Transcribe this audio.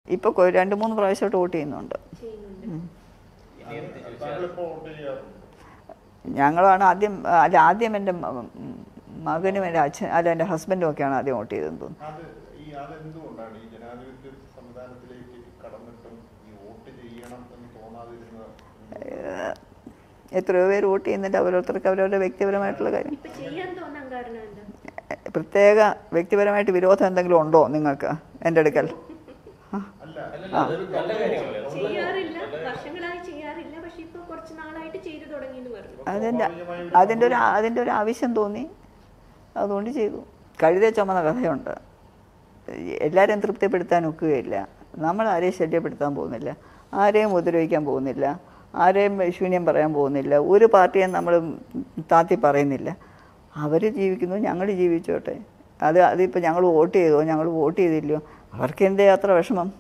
ഇപ്പോൾ രണ്ട് മൂന്ന് പ്രാവശ്യമായിട്ട് വോട്ട് ചെയ്യുന്നുണ്ട് ചെയ്യുന്നുണ്ട് താങ്കളിപ്പോ വോട്ട് ചെയ്യാറുണ്ട് ഞങ്ങളാണ് ആദ്യം അല്ല ആദ്യം എൻ്റെ മ- മകനും എൻ്റെ അച്ഛൻ അല്ല എൻ്റെ ഹസ്ബൻഡും ഒക്കെയാണ് ആദ്യം വോട്ട് ചെയ്തതെന്ന് തോന്നുന്നു അത് ഈ അതെന്തുകൊണ്ടാണ് ഈ ജനാധിപത്യ സംവിധാനത്തിലേക്ക് കടന്നിട്ടും ഈ വോട്ട് ചെയ്യണം എന്ന് തോന്നാതിരുന്നത് ഏഹ് എത്രയോ പേര് വോട്ട് ചെയ്യുന്നുണ്ട് ഓരോരുത്തർക്ക് അവരവരുടെ വ്യക്തിപരമായിട്ടുള്ള കാര്യം ഇപ്പൊ ചെയ്യാൻ തോന്നാൻ കാരണം എന്താ പ്രത്യേക വ്യക്തിപരമായിട്ട് വിരോധം എന്തെങ്കിലും ഉണ്ടോ നിങ്ങൾക്ക് എൻ്റെ അടുക്കൽ അല്ല ആ ചെയ്യാറില്ല വർഷങ്ങളായി ചെയ്യാറില്ല പക്ഷെ ഇപ്പൊ കുറച്ച് നാളായിട്ട് ചെയ്തു തുടങ്ങി എന്ന് പറഞ്ഞു അതിൻ്റെ അതിൻ്റെ ഒരു അതിൻ്റെ ഒരു ആവശ്യം തോന്നി അതുകൊണ്ട് ചെയ്തു കഴുതേ ചുമന്ന കഥയുണ്ട് എല്ലാവരെയും തൃപ്തിപ്പെടുത്താൻ ഒക്കുകയില്ല നമ്മൾ ആരെയും ശല്യപ്പെടുത്താൻ പോകുന്നില്ല ആരെയും ഉപദ്രവിക്കാൻ പോകുന്നില്ല ആരെയും ശൂന്യം പറയാൻ പോകുന്നില്ല ഒരു പാർട്ടിയും നമ്മൾ താത്തി പറയുന്നില്ല അവർ ജീവിക്കുന്നു ഞങ്ങൾ ജീവിച്ചോട്ടെ അത് അതിപ്പോൾ ഞങ്ങൾ വോട്ട് ചെയ്തോ ഞങ്ങൾ വോട്ട് ചെയ്തില്ലയോ അവർക്ക് എന്തേ അത്ര വിഷമം